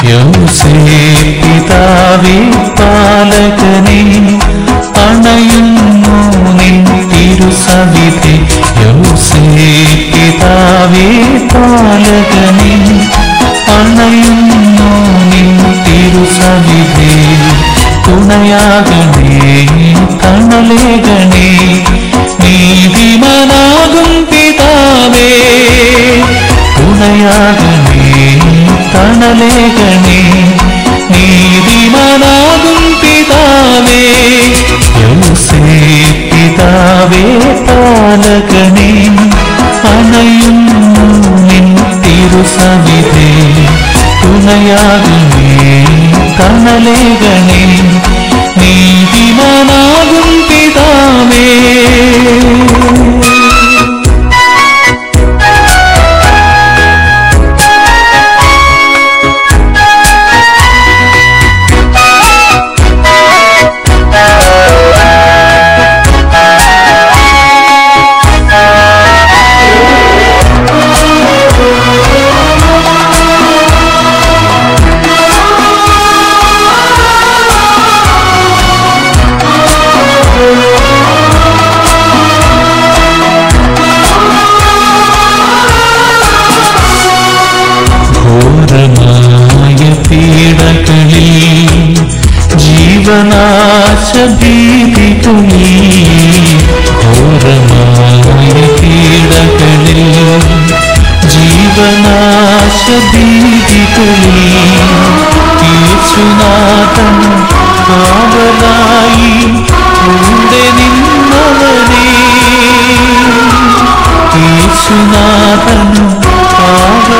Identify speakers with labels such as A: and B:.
A: യോസേ പിതാവേ പാലകനെ അണയുന്നു നിൻ തിരുസവിധി യോസേ പിതാവേ പാലകനെ അണയുന്നു നിൻ തിരുസവിധി തുണയാകണേ തണലേകണേ നീതിമനാകും പിതാവേ തുണയാകണേ തണലേകണേ നീതിമനാകും പിതാവേ യോസേ പിതാവേ പാലകണേ അണയുന്നു നിൻ തിരുസവിധേ തുണയാകണേ തണലേകണേ നീതിമാനാകും പിതാവേ ഘോരമായ പീഡകളിൽ ജീവനാശ ഭീതികളിൽ ഘോരമായ പീഡകളിൽ ജീവനാശ ഭീതികളിൽ യേശുനാഥൻ കാവലായി കൂടെ നിന്നവനേ യേശുനാഥൻ കാവലായി